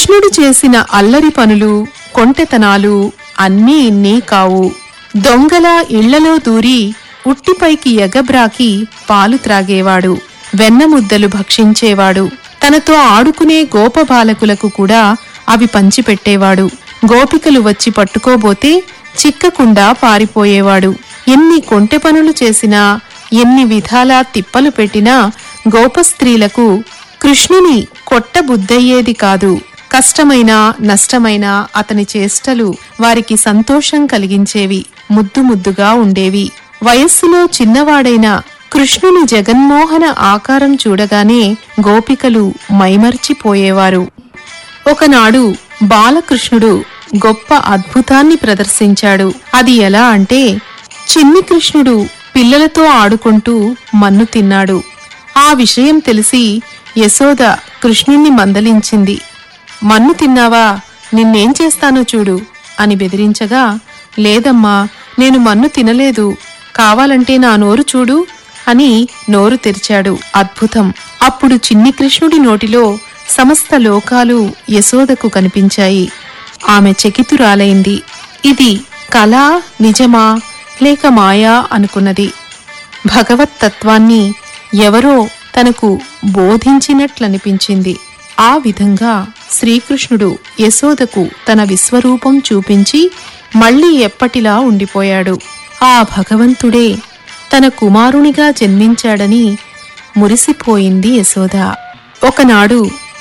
కృష్ణుడు చేసిన అల్లరి పనులు కొంటెతనాలు అన్నీ ఇన్నీ కావు దొంగల ఇళ్లలో దూరి ఉట్టిపైకి ఎగబ్రాకి పాలు త్రాగేవాడు వెన్నముద్దలు భక్షించేవాడు తనతో ఆడుకునే గోపబాలకులకు కూడా అవి పంచిపెట్టేవాడు గోపికలు వచ్చి పట్టుకోబోతే చిక్కకుండా పారిపోయేవాడు ఎన్ని కొంటె పనులు చేసినా ఎన్ని విధాలా తిప్పలు పెట్టినా గోపస్త్రీలకు కృష్ణుని కొట్టబుద్దయ్యేది కాదు కష్టమైనా నష్టమైనా అతని చేష్టలు వారికి సంతోషం కలిగించేవి ముద్దు ముద్దుగా ఉండేవి వయస్సులో చిన్నవాడైన కృష్ణుని జగన్మోహన ఆకారం చూడగానే గోపికలు మైమర్చిపోయేవారు ఒకనాడు బాలకృష్ణుడు గొప్ప అద్భుతాన్ని ప్రదర్శించాడు అది ఎలా అంటే చిన్ని కృష్ణుడు పిల్లలతో ఆడుకుంటూ మన్ను తిన్నాడు ఆ విషయం తెలిసి యశోద కృష్ణుణ్ణి మందలించింది మన్ను తిన్నావా నిన్నేం చేస్తానో చూడు అని బెదిరించగా లేదమ్మా నేను మన్ను తినలేదు కావాలంటే నా నోరు చూడు అని నోరు తెరిచాడు అద్భుతం అప్పుడు చిన్ని కృష్ణుడి నోటిలో సమస్త లోకాలు యశోదకు కనిపించాయి ఆమె చకితురాలైంది ఇది కళా నిజమా లేక మాయా అనుకున్నది భగవత్ తత్వాన్ని ఎవరో తనకు బోధించినట్లనిపించింది ఆ విధంగా శ్రీకృష్ణుడు యశోదకు తన విశ్వరూపం చూపించి మళ్ళీ ఎప్పటిలా ఉండిపోయాడు ఆ భగవంతుడే తన కుమారునిగా జన్మించాడని మురిసిపోయింది యశోద ఒకనాడు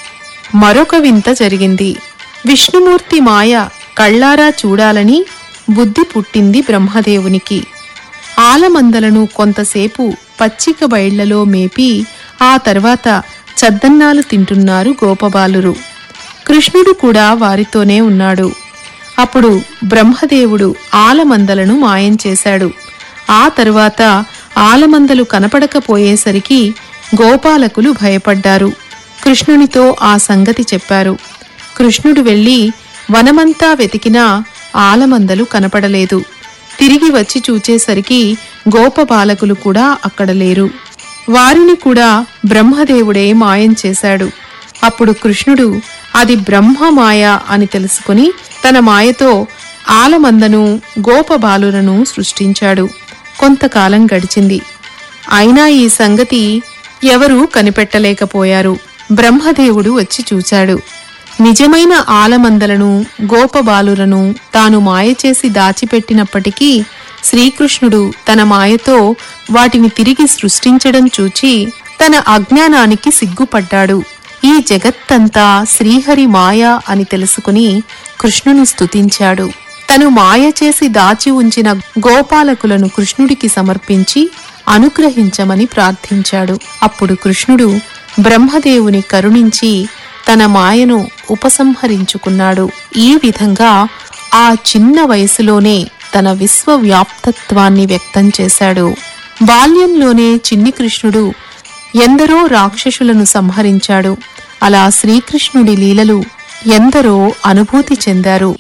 మరొక వింత జరిగింది విష్ణుమూర్తి మాయ కళ్ళారా చూడాలని బుద్ధి పుట్టింది బ్రహ్మదేవునికి ఆలమందలను కొంతసేపు పచ్చిక బయళ్లలో మేపి ఆ తర్వాత చద్దన్నాలు తింటున్నారు గోపబాలురు కృష్ణుడు కూడా వారితోనే ఉన్నాడు అప్పుడు బ్రహ్మదేవుడు ఆలమందలను మాయం చేశాడు ఆ తరువాత ఆలమందలు కనపడకపోయేసరికి గోపాలకులు భయపడ్డారు కృష్ణునితో ఆ సంగతి చెప్పారు కృష్ణుడు వెళ్ళి వనమంతా వెతికినా ఆలమందలు కనపడలేదు తిరిగి వచ్చి చూచేసరికి గోపబాలకులు కూడా అక్కడ లేరు వారిని కూడా బ్రహ్మదేవుడే మాయం చేశాడు అప్పుడు కృష్ణుడు అది బ్రహ్మ మాయ అని తెలుసుకుని తన మాయతో ఆలమందను గోపబాలులను సృష్టించాడు కొంతకాలం గడిచింది అయినా ఈ సంగతి ఎవరూ కనిపెట్టలేకపోయారు బ్రహ్మదేవుడు వచ్చి చూశాడు నిజమైన ఆలమందలను గోపబాలులను తాను మాయ చేసి దాచిపెట్టినప్పటికీ శ్రీకృష్ణుడు తన మాయతో వాటిని తిరిగి సృష్టించడం చూచి తన అజ్ఞానానికి సిగ్గుపడ్డాడు ఈ జగత్తంతా శ్రీహరి మాయ అని తెలుసుకుని కృష్ణుని స్తుతించాడు తను మాయ చేసి దాచి ఉంచిన గోపాలకులను కృష్ణుడికి సమర్పించి అనుగ్రహించమని ప్రార్థించాడు అప్పుడు కృష్ణుడు బ్రహ్మదేవుని కరుణించి తన మాయను ఉపసంహరించుకున్నాడు ఈ విధంగా ఆ చిన్న వయసులోనే తన విశ్వవ్యాప్తత్వాన్ని వ్యక్తం చేశాడు బాల్యంలోనే చిన్ని కృష్ణుడు ఎందరో రాక్షసులను సంహరించాడు అలా శ్రీకృష్ణుడి లీలలు ఎందరో అనుభూతి చెందారు